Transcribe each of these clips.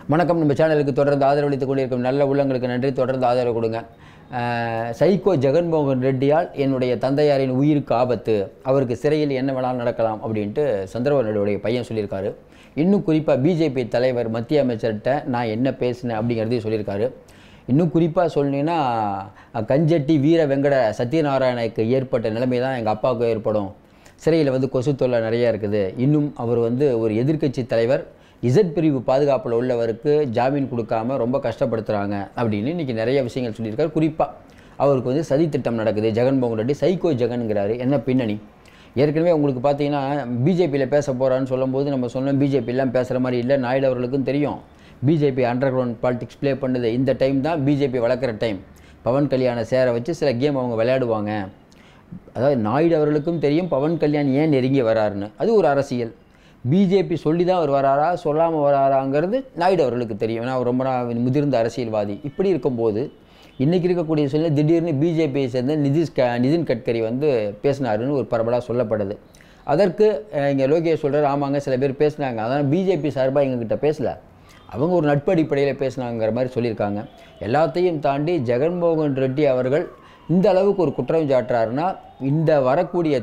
வணக்கம் நம்ம சேனலுக்கு தொடர்ந்து ஆதரவளித்துக் கொண்டிருக்கும் நல்ல உள்ளங்களுக்கு நன்றி தொடர்ந்து ஆதரவு கொடுங்க அஹ், சைக்கோ ஜெகன்மோகன் ரெட்டியால் என்னுடைய தந்தையாரின் உயிருக்கு ஆபத்து அவருக்கு சிறையில் என்ன வேணாலும் நடக்கலாம் அப்படின்ட்டு சந்திரபாபு நாயுடுடைய பையன் சொல்லியிருக்காரு இன்னும் குறிப்பாக பிஜேபி தலைவர் மத்திய அமைச்சர்கிட்ட நான் என்ன பேசினேன் அப்படிங்கிறதையும் சொல்லியிருக்காரு இன்னும் குறிப்பாக சொன்னீங்கன்னா கஞ்சட்டி வீர வெங்கட சத்யநாராயணனுக்கு ஏற்பட்ட நிலைமை தான் எங்கள் அப்பாவுக்கு ஏற்படும் சிறையில் வந்து கொசு தொல்லை நிறையா இருக்குது இன்னும் அவர் வந்து ஒரு எதிர்க்கட்சி தலைவர் இசட் பிரிவு பாதுகாப்பில் உள்ளவருக்கு ஜாமீன் கொடுக்காம ரொம்ப கஷ்டப்படுத்துகிறாங்க அப்படின்னு இன்றைக்கி நிறைய விஷயங்கள் சொல்லியிருக்காரு குறிப்பாக அவருக்கு வந்து சதி திட்டம் நடக்குது ஜெகன்மோகன் ரெட்டி சைக்கோ ஜெகன்ங்கிறாரு என்ன பின்னணி ஏற்கனவே உங்களுக்கு பார்த்தீங்கன்னா பிஜேபியில் பேச போகிறான்னு சொல்லும்போது நம்ம சொன்னோம் பிஜேபிலாம் பேசுகிற மாதிரி இல்லை நாயுடு அவர்களுக்கும் தெரியும் BJP underground politics play பண்ணுது இந்த டைம் தான் பிஜேபி வளர்க்குற டைம் பவன் கல்யாணை சேர வச்சு சில கேம் அவங்க விளையாடுவாங்க அதாவது நாயுடு அவர்களுக்கும் தெரியும் பவன் கல்யாண் ஏன் நெருங்கி வராருன்னு அது ஒரு அரசியல் பிஜேபி சொல்லி தான் அவர் வராரா சொல்லாமல் வராராங்கிறது நாயுடு அவர்களுக்கு தெரியும் ஏன்னா அவர் ரொம்ப நாள் முதிர்ந்த அரசியல்வாதி இப்படி இருக்கும்போது இன்றைக்கி இருக்கக்கூடிய சூழ்நிலை திடீர்னு பிஜேபியை சேர்ந்த நிதிஷ் க நிதின் கட்கரி வந்து பேசினாருன்னு ஒரு பரபலாக சொல்லப்படுது அதற்கு இங்கே லோகேஷ் சொல்கிறார் ஆமாங்க சில பேர் பேசினாங்க அதான் பிஜேபி சார்பாக எங்ககிட்ட பேசல அவங்க ஒரு நட்பு அடிப்படையில் பேசினாங்கிற மாதிரி சொல்லியிருக்காங்க எல்லாத்தையும் தாண்டி ஜெகன்மோகன் ரெட்டி அவர்கள் இந்த அளவுக்கு ஒரு குற்றம் சாட்டுறாருன்னா இந்த வரக்கூடிய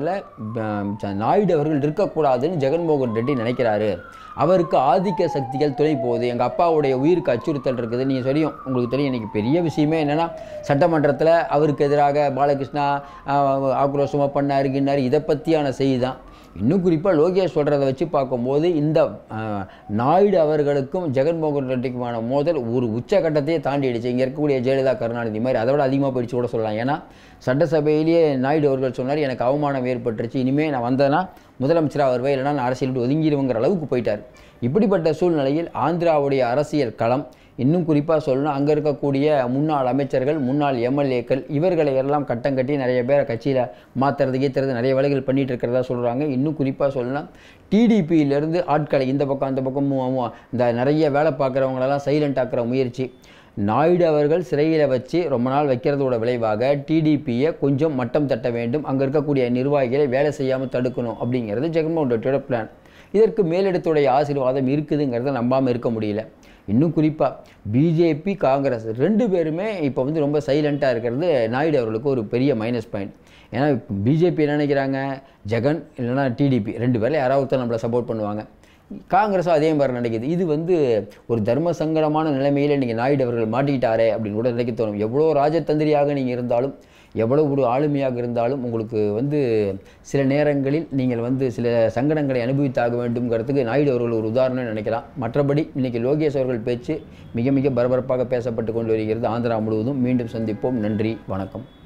தேர்தலில் நாயுடு அவர்கள் இருக்கக்கூடாதுன்னு ஜெகன்மோகன் ரெட்டி நினைக்கிறாரு அவருக்கு ஆதிக்க சக்திகள் துணை போகுது எங்கள் அப்பாவுடைய உயிருக்கு அச்சுறுத்தல் இருக்குது நீங்கள் தெரியும் உங்களுக்கு தெரியும் இன்றைக்கி பெரிய விஷயமே என்னென்னா சட்டமன்றத்தில் அவருக்கு எதிராக பாலகிருஷ்ணா ஆஹ், ஆக்ரோஷமாக பண்ணாரு கின்னாரு இதை பற்றியான செய்தி தான் இன்னும் குறிப்பாக லோகேஷ் சொல்கிறத வச்சு பார்க்கும்போது இந்த ஆஹ், நாயுடு அவர்களுக்கும் ஜெகன்மோகன் ரெட்டிக்குமான மோதல் ஒரு உச்சகட்டத்தையே தாண்டிடுச்சு இங்கே இருக்கக்கூடிய ஜெயலலிதா கருணாநிதி மாதிரி அதை விட அதிகமாக போயிடுச்சு கூட சொல்லலாம் ஏன்னா சட்டசபையிலேயே நாயுடு அவர்கள் சொன்னார் எனக்கு அவமானம் ஏற்பட்டுருச்சு இனிமேல் நான் வந்தேன்னா முதலமைச்சராக வருவேன் இல்லைனா நான் அரசியல் விட்டு ஒதுங்கிடுவேங்கிற அளவுக்கு போயிட்டார் இப்படிப்பட்ட சூழ்நிலையில் ஆந்திராவுடைய அரசியல் களம் இன்னும் குறிப்பாக சொல்லணும் அங்கே இருக்கக்கூடிய முன்னாள் அமைச்சர்கள் முன்னாள் எம்எல்ஏக்கள் இவர்களை எல்லாம் கட்டம் கட்டி நிறைய பேரை கட்சியில் மாற்றுறது கீத்துறது நிறைய வேலைகள் பண்ணிட்டு இருக்கிறதா சொல்கிறாங்க இன்னும் குறிப்பாக சொல்லணும் டிடிபியிலேருந்து ஆட்களை இந்த பக்கம் அந்த பக்கம் மு- மு- இந்த நிறைய வேலை பார்க்குறவங்களெல்லாம் சைலண்ட் ஆக்குற முயற்சி நாயுடு அவர்கள் சிறையில் வச்சு ரொம்ப நாள் வைக்கிறதோட விளைவாக டிடிபியை கொஞ்சம் மட்டம் தட்ட வேண்டும் அங்கே இருக்கக்கூடிய நிர்வாகிகளை வேலை செய்யாமல் தடுக்கணும் அப்படிங்கிறது ஜெகன்மோகன் ரெட்டியோட பிளான் இதற்கு மேலிடத்துடைய ஆசீர்வாதம் இருக்குதுங்கிறத நம்பாமல் இருக்க முடியல இன்னும் குறிப்பாக பிஜேபி காங்கிரஸ் ரெண்டு பேருமே இப்போ வந்து ரொம்ப சைலண்ட்டாக இருக்கிறது நாயுடு அவர்களுக்கு ஒரு பெரிய மைனஸ் பாயிண்ட் ஏன்னா பிஜேபி என்ன நினைக்கிறாங்க ஜெகன் இல்லைன்னா டிடிபி ரெண்டு பேரில் யாராவது ஒருத்தர் நம்மளை சப்போர்ட் பண்ணுவாங்க காங்கிரஸும் அதே மாதிரி நினைக்குது இது வந்து ஒரு தர்ம சங்கடமான நிலைமையில் நீங்கள் நாயுடு அவர்கள் மாட்டிக்கிட்டாரே அப்படின்னு கூட நினைக்க தோணும் எவ்வளோ ராஜதந்திரியாக நீங்கள் இருந்தாலும் எவ்வளோ ஒரு ஆளுமையாக இருந்தாலும் உங்களுக்கு வந்து சில நேரங்களில் நீங்கள் வந்து சில சங்கடங்களை அனுபவித்தாக வேண்டும்ங்கிறதுக்கு நாயுடு அவர்கள் ஒரு உதாரணம் நினைக்கலாம் மற்றபடி இன்னைக்கு லோகேஷ் அவர்கள் பேச்சு மிக மிக பரபரப்பாக பேசப்பட்டு கொண்டு வருகிறது ஆந்திரா முழுவதும் மீண்டும் சந்திப்போம் நன்றி வணக்கம்